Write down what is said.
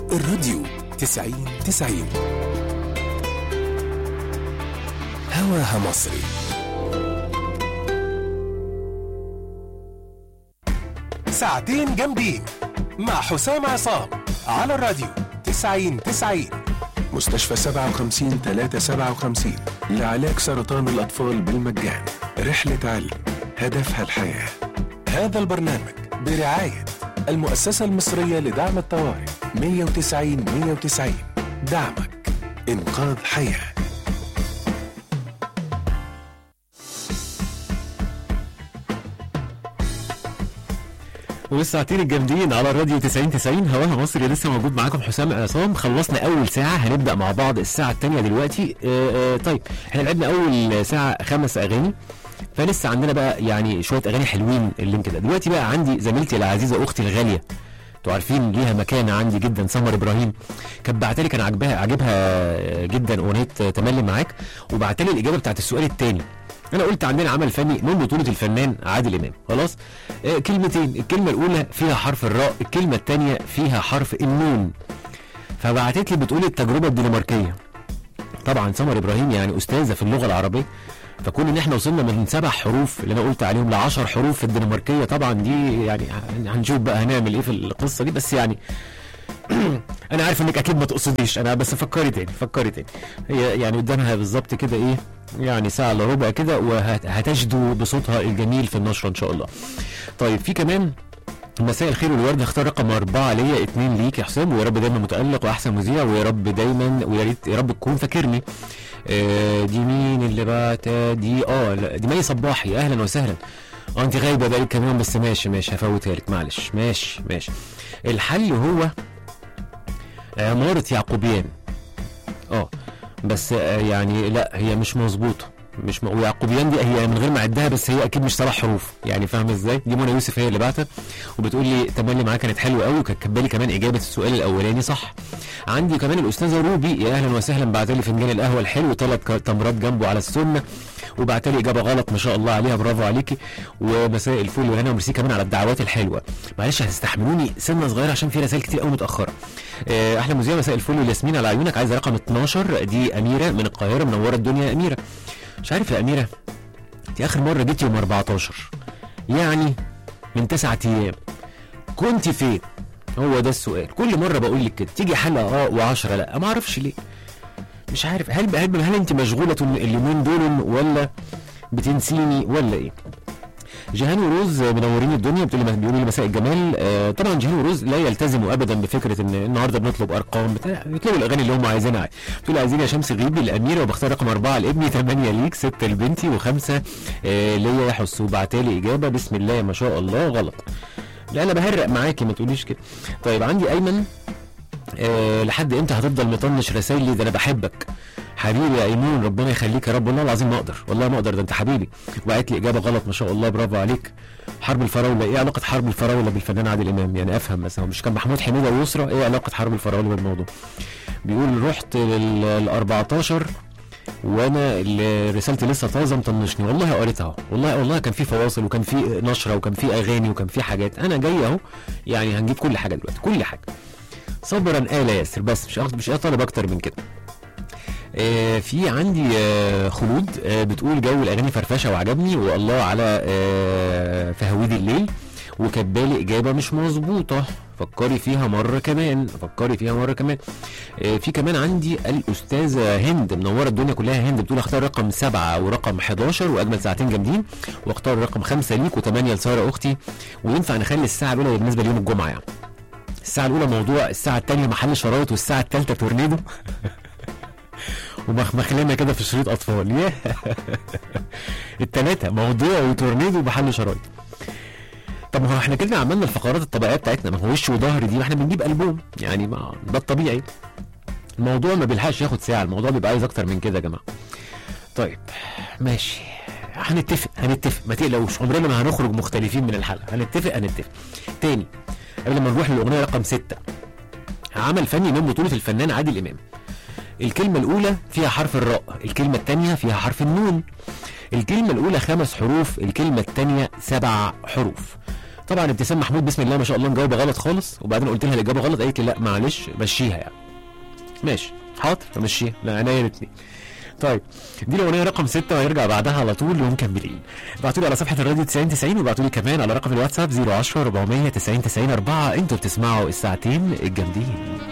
الراديو تسعين تسعين هواها مصري ساعتين جامدين مع حسام عصام على الراديو تسعين تسعين مستشفى سبعة وخمسين تلاتة سبعة وخمسين لعلاج سرطان الأطفال بالمجان رحلة علم هدفها الحياة هذا البرنامج برعاية المؤسسة المصرية لدعم الطوارئ 190 190 دعمك إنقاذ حياه والساعتين الجامدين على الراديو 90 90 هواها مصري لسه موجود معاكم حسام عصام خلصنا اول ساعه هنبدا مع بعض الساعه الثانيه دلوقتي آه آه طيب احنا لعبنا اول ساعه خمس اغاني فلسه عندنا بقى يعني شويه اغاني حلوين اللي كده دلوقتي بقى عندي زميلتي العزيزه اختي الغاليه انتوا عارفين ليها مكانه عندي جدا سمر ابراهيم كانت بعتلي كان عاجبها عاجبها جدا اغنيه تملي معاك وبعتلي الاجابه بتاعت السؤال الثاني انا قلت عندنا عمل فني من بطوله الفنان عادل امام خلاص آه كلمتين الكلمه الاولى فيها حرف الراء الكلمه الثانيه فيها حرف النون فبعتت لي بتقول التجربه الدنماركيه طبعا سمر ابراهيم يعني استاذه في اللغه العربيه فكون ان احنا وصلنا من سبع حروف اللي انا قلت عليهم ل 10 حروف في الدنماركيه طبعا دي يعني هنشوف بقى هنعمل ايه في القصه دي بس يعني انا عارف انك اكيد ما تقصديش انا بس فكري تاني فكري تاني هي يعني قدامها بالظبط كده ايه يعني ساعه الا ربع كده وهتجدو بصوتها الجميل في النشره ان شاء الله طيب في كمان مساء الخير والورد اختار رقم أربعة ليا اتنين ليك يا حسام ويا رب دايما متألق وأحسن مذيع ويا رب دايما ويا ريت يا رب تكون فاكرني آه دي مين اللي بعت دي اه لا، دي مي صباحي أهلا وسهلا اه انت غايبة بقالك كام يوم بس ماشي ماشي هفوتها لك معلش ماشي ماشي الحل هو عمارة يعقوبيان اه بس آه يعني لا هي مش مظبوطه مش م... ويعقوبيان دي هي من غير ما اعدها بس هي اكيد مش سبع حروف يعني فاهم ازاي دي منى يوسف هي اللي بعتها وبتقول لي تملي معاك كانت حلوه قوي وكانت كاتبه لي كمان اجابه السؤال الاولاني صح عندي كمان الاستاذه روبي يا اهلا وسهلا بعت لي فنجان القهوه الحلو ثلاث تمرات جنبه على السنه وبعت لي اجابه غلط ما شاء الله عليها برافو عليكي ومساء الفل والهنا وميرسي كمان على الدعوات الحلوه معلش هتستحملوني سنه صغيره عشان في رسائل كتير قوي متاخره آه، احلى مذيع مساء الفل والياسمين على عيونك عايزه رقم 12 دي اميره من القاهره منوره الدنيا يا اميره مش عارف يا اميره انت اخر مره جيتي يوم 14 يعني من تسعة ايام كنت فين هو ده السؤال كل مره بقول لك كده تيجي حلقه اه و10 لا ما اعرفش ليه مش عارف هل هل, هل انت مشغوله اليومين دول ولا بتنسيني ولا ايه جيهان وروز منورين الدنيا بتقول لي بيقولوا لي مساء الجمال آه طبعا جيهان وروز لا يلتزموا ابدا بفكره ان النهارده بنطلب ارقام بتاع بيطلبوا الاغاني اللي هم عايزينها عادي بتقول لي عايزين يا شمس غيبي الاميره وبختار رقم اربعه لابني ثمانيه ليك سته لبنتي وخمسه آه ليا يا حس وبعتالي اجابه بسم الله ما شاء الله غلط لا انا بهرق معاكي ما تقوليش كده طيب عندي ايمن أه لحد امتى هتفضل مطنش رسايلي ده انا بحبك حبيبي يا ايمون ربنا يخليك يا رب والله العظيم ما اقدر والله ما اقدر ده انت حبيبي وقعت لي اجابه غلط ما شاء الله برافو عليك حرب الفراوله ايه علاقه حرب الفراوله بالفنان عادل امام يعني افهم مثلا مش كان محمود حميده ويسرى ايه علاقه حرب الفراوله بالموضوع بيقول رحت لل 14 وانا ال- رسالتي لسه طازه مطنشني والله قريتها اهو والله والله كان في فواصل وكان في نشره وكان في اغاني وكان في حاجات انا جاي اهو يعني هنجيب كل حاجه دلوقتي كل حاجه صبرا آل ياسر بس مش أخ- مش طالب اكتر من كده آه في عندي آه خلود آه بتقول جو الاغاني فرفشه وعجبني والله على آه فهويد الليل وكاتبالي اجابه مش مظبوطه فكري فيها مره كمان فكري فيها مره كمان آه في كمان عندي الاستاذه هند منوره الدنيا كلها هند بتقول اختار رقم سبعة ورقم 11 واجمل ساعتين جامدين واختار رقم خمسة ليك وثمانية لساره اختي وينفع نخلي الساعه الاولى بالنسبه ليوم الجمعه يعني الساعه الاولى موضوع الساعه الثانيه محل شرايط والساعه الثالثه تورنيدو ومخمخلنا كده في شريط اطفال ياه التلاتة موضوع وتورنيدو ومحل شرايط طب ما هو احنا كده عملنا الفقرات الطبيعيه بتاعتنا ما هو وش وظهر دي ما احنا بنجيب البوم يعني ما ده الطبيعي الموضوع ما بيلحقش ياخد ساعه الموضوع بيبقى عايز اكتر من كده يا جماعه طيب ماشي هنتفق هنتفق ما تقلقوش عمرنا ما هنخرج مختلفين من الحلقه هنتفق هنتفق تاني قبل ما نروح للاغنيه رقم ستة عمل فني من بطوله الفنان عادل امام الكلمة الأولى فيها حرف الراء الكلمة الثانية فيها حرف النون الكلمة الأولى خمس حروف الكلمة الثانية سبع حروف طبعا ابتسام محمود بسم الله ما شاء الله مجاوبه غلط خالص وبعدين قلت لها الاجابه غلط قالت لي لا معلش مشيها يعني ماشي حاضر مشيها لا عينيا الاثنين طيب دي الاغنيه رقم 6 وهيرجع بعدها على طول ومكملين ابعتوا لي على صفحه الراديو 90 90 وابعتوا لي كمان على رقم الواتساب 010 400 90 90 4 انتوا بتسمعوا الساعتين الجامدين